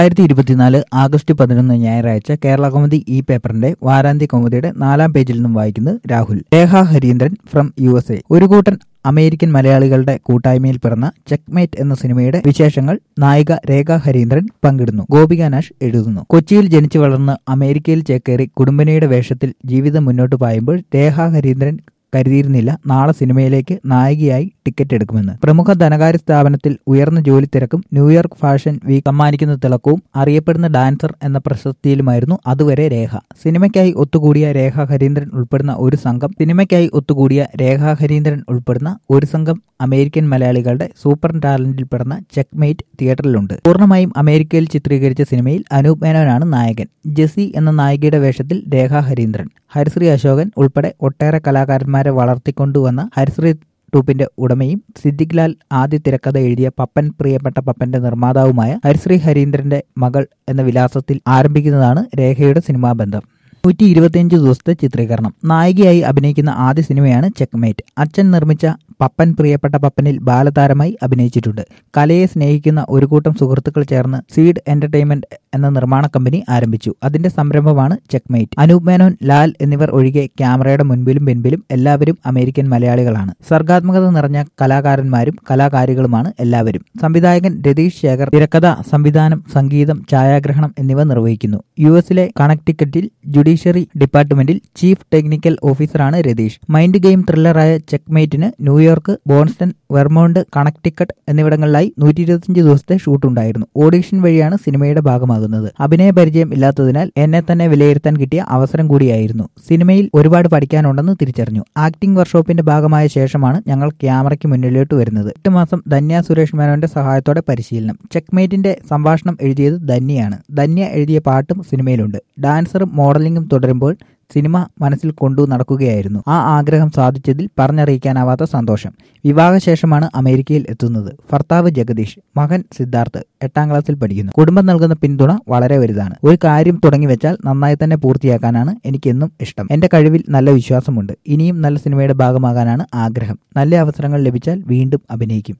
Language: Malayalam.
രണ്ടായിരത്തി ഇരുപത്തിനാല് ആഗസ്റ്റ് പതിനൊന്ന് ഞായറാഴ്ച കേരള കൗമുദി ഈ പേപ്പറിന്റെ വാരാന്ത്യ കൗമുദിയുടെ നാലാം പേജിൽ നിന്നും വായിക്കുന്നത് Rahul Rekha Harindran from U S A ഒരു കൂട്ടൻ അമേരിക്കൻ മലയാളികളുടെ കൂട്ടായ്മയിൽ പിറന്ന ചെക്ക്മേറ്റ് എന്ന സിനിമയുടെ വിശേഷങ്ങൾ നായിക രേഖ ഹരീന്ദ്രൻ പങ്കിടുന്നു ഗോപിക നാഷ് എഴുതുന്നു കൊച്ചിയിൽ ജനിച്ചു വളർന്ന് അമേരിക്കയിൽ ചേക്കേറി കുടുംബിനിയുടെ വേഷത്തിൽ ജീവിതം മുന്നോട്ട് പായുമ്പോൾ രേഖ ഹരീന്ദ്രൻ കരുതിയിരുന്നില്ല നാളെ സിനിമയിലേക്ക് നായികയായി ടിക്കറ്റ് എടുക്കുമെന്ന് പ്രമുഖ ധനകാര്യ സ്ഥാപനത്തിൽ ഉയർന്ന ജോലി തിരക്കും ന്യൂയോർക്ക് ഫാഷൻ വീക്ക് സമ്മാനിക്കുന്ന തിളക്കവും അറിയപ്പെടുന്ന ഡാൻസർ എന്ന പ്രശസ്തിയിലുമായിരുന്നു അതുവരെ രേഖ സിനിമയ്ക്കായി ഒത്തുകൂടിയ രേഖ ഹരീന്ദ്രൻ ഉൾപ്പെടുന്ന ഒരു സംഘം സിനിമയ്ക്കായി ഒത്തുകൂടിയ രേഖ ഹരീന്ദ്രൻ ഉൾപ്പെടുന്ന ഒരു സംഘം അമേരിക്കൻ മലയാളികളുടെ സൂപ്പർ ടാലന്റിൽ പിറന്ന ചെക്ക്മേറ്റ് തിയേറ്ററിലുണ്ട് പൂർണ്ണമായും അമേരിക്കയിൽ ചിത്രീകരിച്ച സിനിമയിൽ അനൂപ് മേനോനാണ് നായകൻ ജെസി എന്ന നായികയുടെ വേഷത്തിൽ രേഖ ഹരീന്ദ്രൻ ഹരിശ്രീ അശോകൻ ഉൾപ്പെടെ ഒട്ടേറെ കലാകാരന്മാരെ വളർത്തിക്കൊണ്ടുവന്ന ഹരിശ്രീ ട്രൂപ്പിന്റെ ഉടമയും സിദ്ദിഖ് ലാൽ ആദ്യ തിരക്കഥ എഴുതിയ പപ്പൻ പ്രിയപ്പെട്ട പപ്പന്റെ നിർമ്മാതാവുമായ ഹരിശ്രീ ഹരീന്ദ്രന്റെ മകൾ എന്ന വിലാസത്തിൽ ആരംഭിക്കുന്നതാണ് രേഖയുടെ സിനിമാ ബന്ധം നൂറ്റി ഇരുപത്തിയഞ്ച് ദിവസത്തെ ചിത്രീകരണം നായികയായി അഭിനയിക്കുന്ന ആദ്യ സിനിമയാണ് ചെക്ക്മേറ്റ് അച്ഛൻ നിർമ്മിച്ച പപ്പൻ പ്രിയപ്പെട്ട പപ്പനിൽ ബാലതാരമായി അഭിനയിച്ചിട്ടുണ്ട് കലയെ സ്നേഹിക്കുന്ന ഒരു കൂട്ടം സുഹൃത്തുക്കൾ ചേർന്ന് സീഡ് എന്റർടൈൻമെന്റ് എന്ന നിർമ്മാണ കമ്പനി ആരംഭിച്ചു അതിന്റെ സംരംഭമാണ് ചെക്ക്മേറ്റ് അനൂപ് മേനോൻ ലാൽ എന്നിവർ ഒഴികെ ക്യാമറയുടെ മുൻപിലും പിൻപിലും എല്ലാവരും അമേരിക്കൻ മലയാളികളാണ് സർഗാത്മകത നിറഞ്ഞ കലാകാരന്മാരും കലാകാരികളുമാണ് എല്ലാവരും സംവിധായകൻ രതീഷ് ശേഖർ തിരക്കഥ സംവിധാനം സംഗീതം ഛായാഗ്രഹണം എന്നിവ നിർവഹിക്കുന്നു യു എസിലെ കണക്ടിക്കറ്റിൽ ജുഡീഷ്യറി ഡിപ്പാർട്ട്മെന്റിൽ ചീഫ് ടെക്നിക്കൽ ഓഫീസറാണ് രതീഷ് മൈൻഡ് ഗെയിം ത്രില്ലറായ ചെക്ക്മേറ്റിന് ന്യൂയോർക്ക് ബോൺസ്റ്റൺ വെർമോണ്ട് കണക്ടിക്കറ്റ് എന്നിവിടങ്ങളിലായി നൂറ്റി ഇരുപത്തിയഞ്ച് ദിവസത്തെ ഷൂട്ടുണ്ടായിരുന്നു ഓഡീഷൻ വഴിയാണ് സിനിമയുടെ ഭാഗമാകുന്നത് അഭിനയ പരിചയം ഇല്ലാത്തതിനാൽ എന്നെ തന്നെ വിലയിരുത്താൻ കിട്ടിയ അവസരം കൂടിയായിരുന്നു സിനിമയിൽ ഒരുപാട് പഠിക്കാനുണ്ടെന്ന് തിരിച്ചറിഞ്ഞു ആക്ടിംഗ് വർക്ക്ഷോപ്പിന്റെ ഭാഗമായ ശേഷമാണ് ഞങ്ങൾ ക്യാമറയ്ക്ക് മുന്നിലോട്ട് വരുന്നത് എട്ട് മാസം ധന്യ സുരേഷ് മേനോന്റെ സഹായത്തോടെ പരിശീലനം ചെക്ക്മേറ്റിന്റെ സംഭാഷണം എഴുതിയത് ധന്യയാണ് ധന്യ എഴുതിയ പാട്ടും സിനിമയിലുണ്ട് ഡാൻസറും മോഡലിംഗും തുടരുമ്പോൾ സിനിമ മനസ്സിൽ കൊണ്ടു നടക്കുകയായിരുന്നു ആ ആഗ്രഹം സാധിച്ചതിൽ പറഞ്ഞറിയിക്കാനാവാത്ത സന്തോഷം വിവാഹശേഷമാണ് അമേരിക്കയിൽ എത്തുന്നത് ഭർത്താവ് ജഗദീഷ് മകൻ സിദ്ധാർത്ഥ് എട്ടാം ക്ലാസ്സിൽ പഠിക്കുന്നു കുടുംബം നൽകുന്ന പിന്തുണ വളരെ വലുതാണ് ഒരു കാര്യം തുടങ്ങി വെച്ചാൽ നന്നായി തന്നെ പൂർത്തിയാക്കാനാണ് എനിക്കെന്നും ഇഷ്ടം എന്റെ കഴിവിൽ നല്ല വിശ്വാസമുണ്ട് ഇനിയും നല്ല സിനിമയുടെ ഭാഗമാകാനാണ് ആഗ്രഹം നല്ല അവസരങ്ങൾ ലഭിച്ചാൽ വീണ്ടും അഭിനയിക്കും